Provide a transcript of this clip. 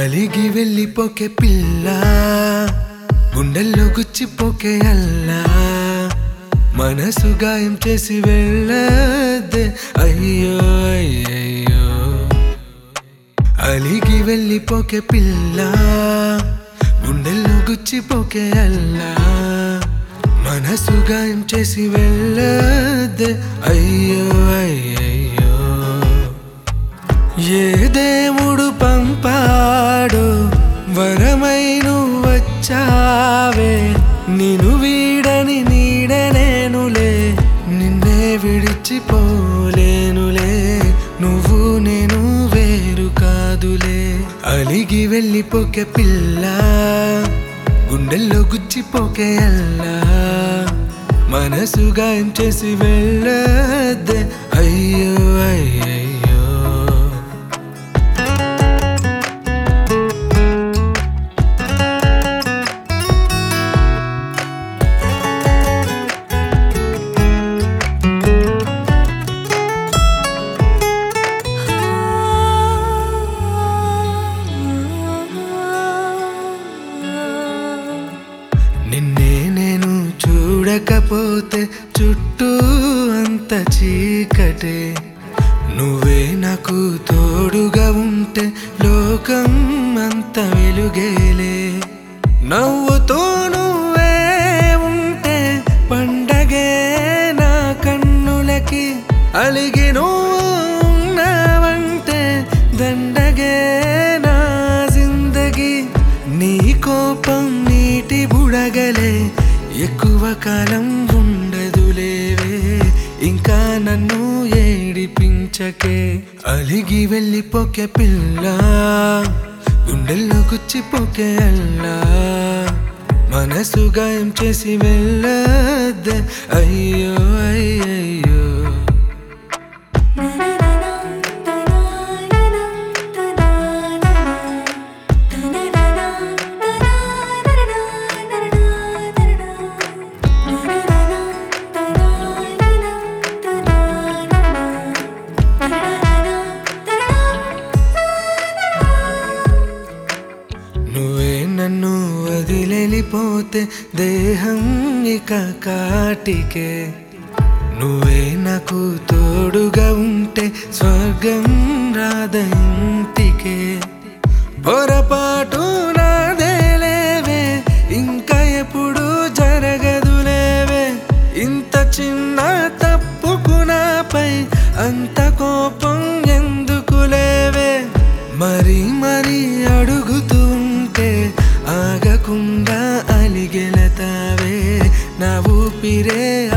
అలిగి వెళ్ళిపోకే పిల్ల గుండెల్లో గుచ్చిపోకే అల్లా మనసు గాయం చేసి వెళ్ళదే అయ్యో అయ్యయ్యో అలిగి వెళ్ళిపోకే పిల్ల గుండెల్లో గుచ్చిపోకే అల్లా మనసు గాయం చేసి వెళ్ళదే అయ్యో అయ్యయ్యో ఏ దేవుడు పంపాడు వరమై నువ్వు వచ్చావే నిన్ను వీడని నీడనేనులే నిన్నే విడిచిపోలేనులే నువ్వు నేను వేరు కాదులే అలిగి వెళ్ళిపోకే పిల్ల గుండెల్లో గుచ్చిపోకే అల్లా మనసు గాయం చేసి వెళ్ళదే అయ్యో అయ్యయ్యో నిన్నే నేను చూడకపోతే చుట్టూ అంత చీకటే నువ్వే నాకు తోడుగా ఉంటే లోకం అంత వెలుగేలే నవ్వుతో నువ్వే ఉంటే పండగే నా కన్నులకి అలిగి నువ్వు ఉన్నావంటే దండగే నా జిందగీ నీ కోపం నీటి బుడగలే ఎక్కువ కాలం ఉండదులేవే ఇంకా నన్ను ఏడిపించకే అలిగి వెళ్ళిపోకే పిల్ల గుండెల్లో గుచ్చిపోకే అల్లా మనసు గాయం చేసి వెళ్ళద్దే అయ్యో అయ్యయ్యో నువ్వే నన్ను వదిలేలిపోతే దేహం ఇక కాటికే నువ్వే నాకు తోడుగా ఉంటే స్వర్గం రాద ఇంటికే పొరపాటు నాదేలేవే ఇంకా ఎప్పుడు జరగదులేవే ఇంత చిన్న తప్పుకు నాపై అంత కోపం ఎందుకులేవే మరి మరి అడుగుతుంటే ఆగకుండా అలిగెలతావే నా ఊపిరే